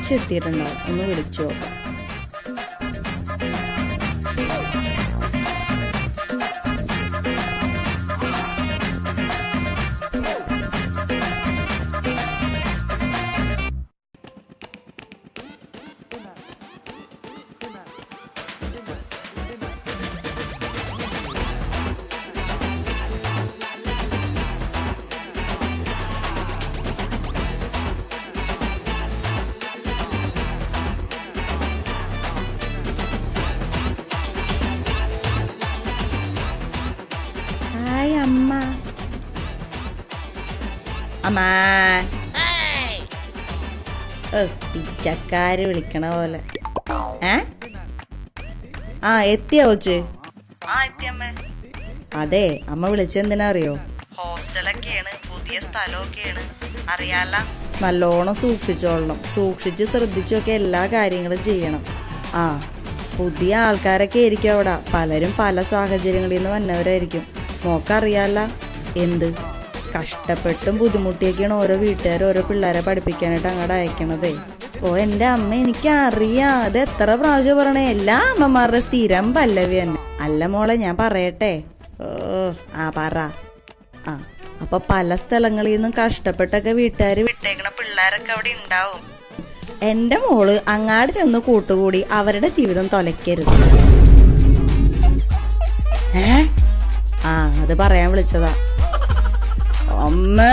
തിരിച്ചെത്തിയിട്ടുണ്ടാവും ഒന്ന് വിളിച്ചു നോക്കാം ഹായ് അമ്മ അമ്മ ഏ, പിച്ചക്കാര് വിളിക്കണ പോലെ ഏ ആ എത്തിയോ കൊച്ച് ആ എത്തിയമ്മേ അതെ അമ്മ വിളിച്ചെന്തിനാ അറിയോ ഹോസ്റ്റലൊക്കെയാണ് പുതിയ സ്ഥലമൊക്കെയാണ് അറിയാല നല്ലോണം സൂക്ഷിച്ചോളണം സൂക്ഷിച്ച് ശ്രദ്ധിച്ചൊക്കെ എല്ലാ കാര്യങ്ങളും ചെയ്യണം ആ പുതിയ ആൾക്കാരൊക്കെ ആയിരിക്കും അവിടെ പലരും പല സാഹചര്യങ്ങളിൽ നിന്ന് വന്നവരായിരിക്കും മോക്കറിയാല എന്ത് കഷ്ടപ്പെട്ടും ബുദ്ധിമുട്ടിയൊക്കെയാണ് ഓരോ വീട്ടുകാർ ഓരോ പിള്ളേരെ പഠിപ്പിക്കാനായിട്ട് അങ്ങോട്ട് അയക്കണതേ ഓ എൻ്റെ അമ്മ എനിക്ക് അറിയാം അത് എത്ര പ്രാവശ്യം പറയണേ എല്ലാ അമ്മമാരുടെ സ്ഥിരം പല്ലവി തന്നെ അല്ല മോളെ ഞാൻ പറയട്ടെ ഓ ആ പറ ആ അപ്പൊ പല സ്ഥലങ്ങളിൽ നിന്നും കഷ്ടപ്പെട്ടൊക്കെ വീട്ടുകാർ വിട്ടേക്കണ പിള്ളേരൊക്കെ അവിടെ ഉണ്ടാവും എന്റെ മോള് അങ്ങാട് ചെന്ന് കൂട്ടുകൂടി അവരുടെ ജീവിതം തൊലയ്ക്കരുത് ഏ ആ അത് പറയാൻ വിളിച്ചതാ അമ്മേ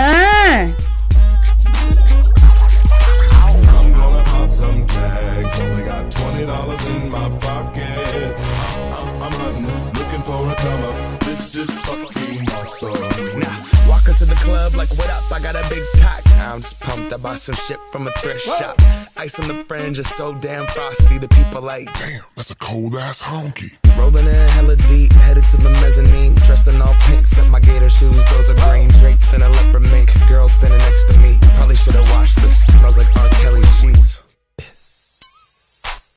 I'm gonna pop some tags. Only got twenty dollars in my pocket. I'm, I'm hunting, looking for a come up. This is fucking awesome. Now, walk into the club like, what up? I got a big pack. I'm just pumped. I bought some shit from a thrift shop. Ice on the fringe is so damn frosty. The people like, Damn, that's a cold ass honky. rolling in hella deep, headed to the mezzanine. Dressed in all pink, set my gator shoes. Those are